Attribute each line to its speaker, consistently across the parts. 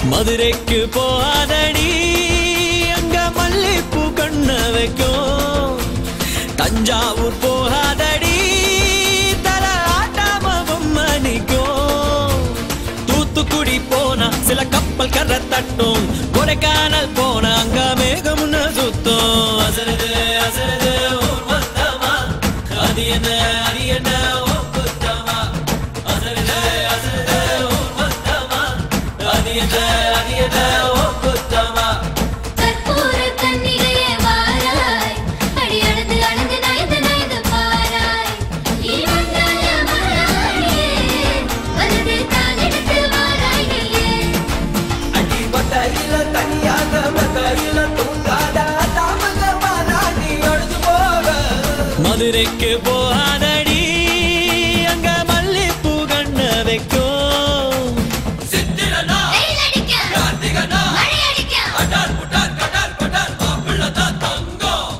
Speaker 1: மதுரைக்கு போகாதடி அங்க மல்லிப்பூ கண்ண வைக்கும் தஞ்சாவூர் போகாதடி தல ஆட்டாம பொம்மணிக்கும் தூத்துக்குடி போனா சில கப்பல் கரை தட்டும் கொடைக்கானல் போனா அங்க மேகம்னு சுத்தும் அசருது அசருது ஊர் மொத்தமா அது என்ன அது என்ன ஓ குத்தமா அசருது அசருது ஊர் மொத்தமா அது என்ன அது என்ன ஓ குத்தமா
Speaker 2: கற்பூர கன்னிகையே வாராய் அடி அழுது அழுது நைந்து நைந்து பாராய் நீ வந்தாய மகாராணியே வருது காலெடுத்து வாராய் நீயே
Speaker 1: அடி பட்டையில தனியாக மத்தையில தூங்காத தாமதமா நாடி அழுது போக மதுரைக்கு போகாதடி அங்க மல்லிப்பூ கண்ண வைக்கும் சித்திரனா
Speaker 2: வெயில் அடிக்க
Speaker 1: கார்த்திகனா
Speaker 2: மழை அடிக்க
Speaker 1: அடார் புட்டார் கடார் படார் மாப்பிள்ள தான் தங்கம்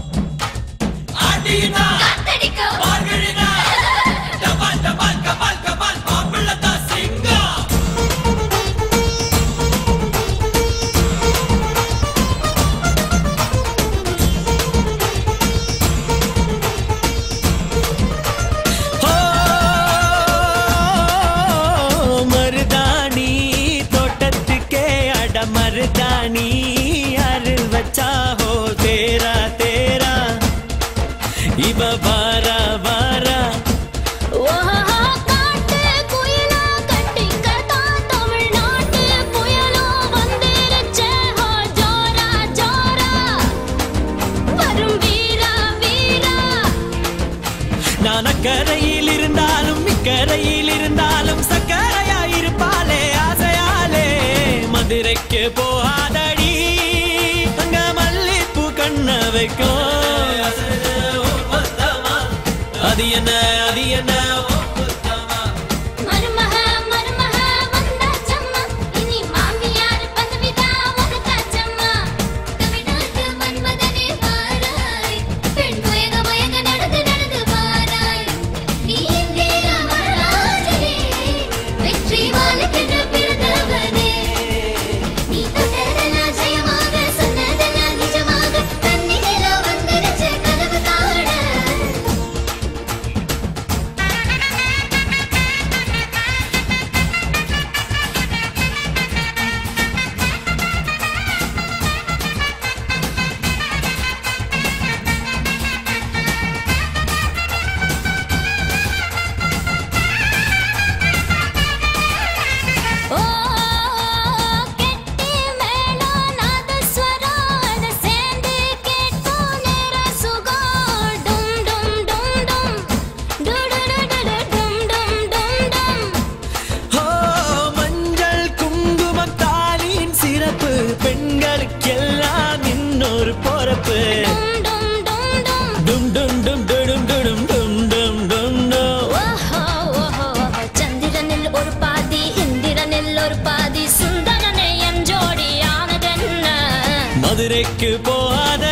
Speaker 1: ஆடினா
Speaker 2: காத்தடிக்க
Speaker 1: மார்கழினா டபால் டபால் கபால் கபால் மாப்பிள்ள தான் சிங்கம் ஓ, மருதாணி தோட்டத்துக்கே அட மருதாணி யாரு வச்சா ஹோ தேரா தேரா இவ வாரா வாரா
Speaker 2: ஓஹோ காட்டு குயிலா கட்டிக்கதா தமிழ்நாட்டு புயலோ வந்திருச்சே ஹோ ஜோரா ஜோரா வரும் வீரா வீரா
Speaker 1: நான் அக்கரையில் இருந்தாலும் இக்கரையில் இருந்தாலும் சக்கரையா இருப்பாளே ஆசையாலே மதுரைக்கு போகாதடி அங்க மல்லிப்பூ கண்ண வைக்கும் அது என்ன அது என்ன ஓ புத்தமா
Speaker 2: மருமக மருமக வந்தாச்சம்மா இனி மாமியார் பதவிதா உனக்காச்சம்மா தமிழ்நாட்டு மன்மதனே வாராய் பெண் மயங்க மயங்க நடந்து நடந்து வாராய் நீ இந்திய மகாராஜனே வெற்றி மாலுக்கென்று பிறந்தவனே நீ தொட்டதெல்லாம் ஜெயமாக சொன்னதெல்லாம் நிஜமாக தன்னில வந்துருச்சு கனவு காண ஓ கெட்டி மேளம் நாதஸ்வரம் அது சேர்ந்து கேட்கும் நேர சுகம் டும் டும் டும் டும் டுடுடுடுடு டும் டும் டும் டும்
Speaker 1: ஓ மஞ்சள் குங்குமம் தாலியின் சிறப்பு பெண்களுக்கெல்லாம் இன்னொரு பொறப்பு
Speaker 2: டும் டும் டும் டும்
Speaker 1: டும் டும் டும் டும் டும் டும் டும் டும் டும்
Speaker 2: ஓஹோ ஓஹோ சந்திரனில் ஒரு பாதி இந்திரனில் ஒரு பாதி சுந்தரனை என் ஜோடியானதென்ன
Speaker 1: மதுரைக்கு போகாத